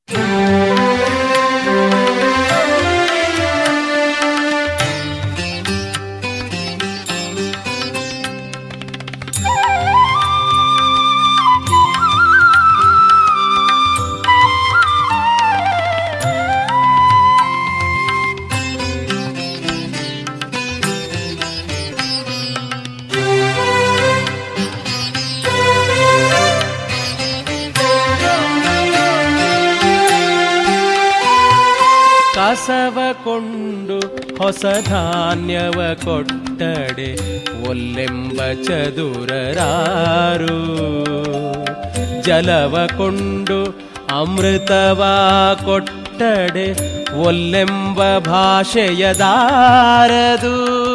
ಕಸವ ಕೊಂಡು ಹೊಸ ಧಾನ್ಯವ ಕೊಟ್ಟಡೆ ಒಲ್ಲೆಂಬ ಚದುರರಾರು ಜಲವ ಕೊಂಡು ಅಮೃತವ ಕೊಟ್ಟಡೆ ಒಲ್ಲೆಂಬ ಭಾಷೆಯದಾರದು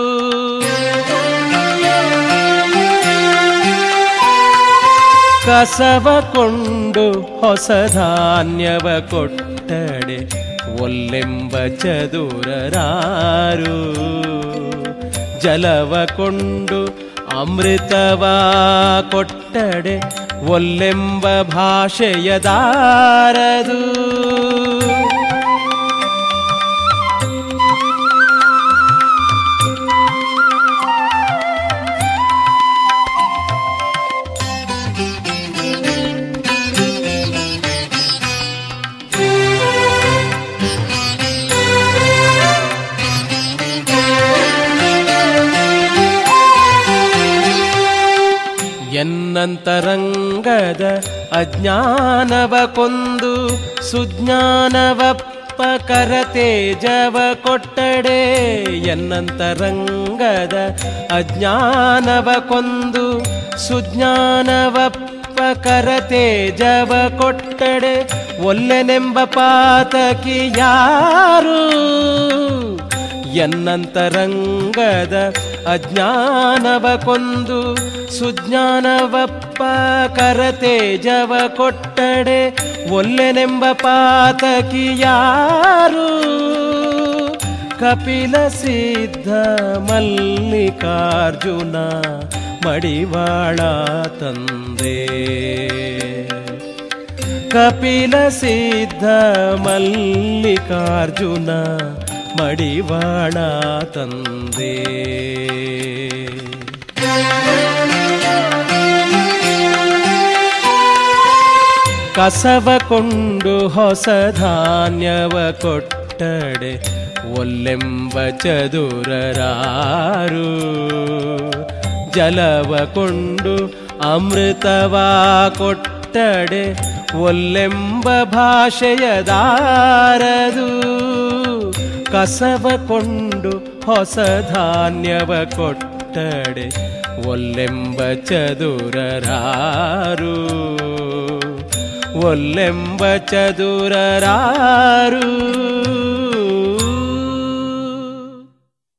ಕಸವ ಕೊಂಡು ಹೊಸ ಧಾನ್ಯವ ಕೊಟ್ಟಡೆ ಒಲ್ಲೆಂಬ ಚದುರರಾರು ಜಲವ ಕೊಂಡು ಅಮೃತವ ಕೊಟ್ಟಡೆ ಒಲ್ಲೆಂಬ ಭಾಷೆಯದಾರದು ಎನ್ನಂತರಂಗದ ಅಜ್ಞಾನವ ಕೊಂದು ಸುಜ್ಞಾನವಪ್ಪ ಕರತೇಜವ ಕೊಟ್ಟಡೆ ಎನ್ನಂತರಂಗದ ಅಜ್ಞಾನವ ಕೊಂದು ಸುಜ್ಞಾನವಪ್ಪ ಕರತೇಜವ ಕೊಟ್ಟಡೆ ಒಲ್ಲೆನೆಂಬ ಪಾತಕಿ ಯಾರು ಎನ್ನಂತರಂಗದ ಅಜ್ಞಾನವ ಕೊಂದು ಸುಜ್ಞಾನವಪ್ಪ ಕರತೇಜವ ಕೊಟ್ಟಡೆ ಒಲ್ಲೆನೆಂಬ ಪಾತಕಿ ಯಾರು ಕಪಿಲ ಸಿದ್ಧ ಮಲ್ಲಿಕಾರ್ಜುನ ಮಡಿವಾಳ ತಂದೆ ಕಪಿಲ ಸಿದ್ಧ ಮಲ್ಲಿಕಾರ್ಜುನ ಮಡಿವಾಳ ತಂದೆ ಕಸವ ಕೊಂಡು ಹೊಸ ಧಾನ್ಯವ ಕೊಟ್ಟಡೆ ಒಲ್ಲೆಂಬ ಚದುರರಾರು ಜಲವ ಕೊಂಡು ಅಮೃತವ ಕೊಟ್ಟಡೆ ಒಲ್ಲೆಂಬ ಭಾಷೆಯದಾರದು ಕಸವ ಕೊಂಡು ಹೊಸ ಧಾನ್ಯವ ಕೊಟ್ಟಡೆ ಒಲ್ಲೆಂಬ ಚದುರರಾರು ಒಲ್ಲೆಂಬ ಚದುರರಾರು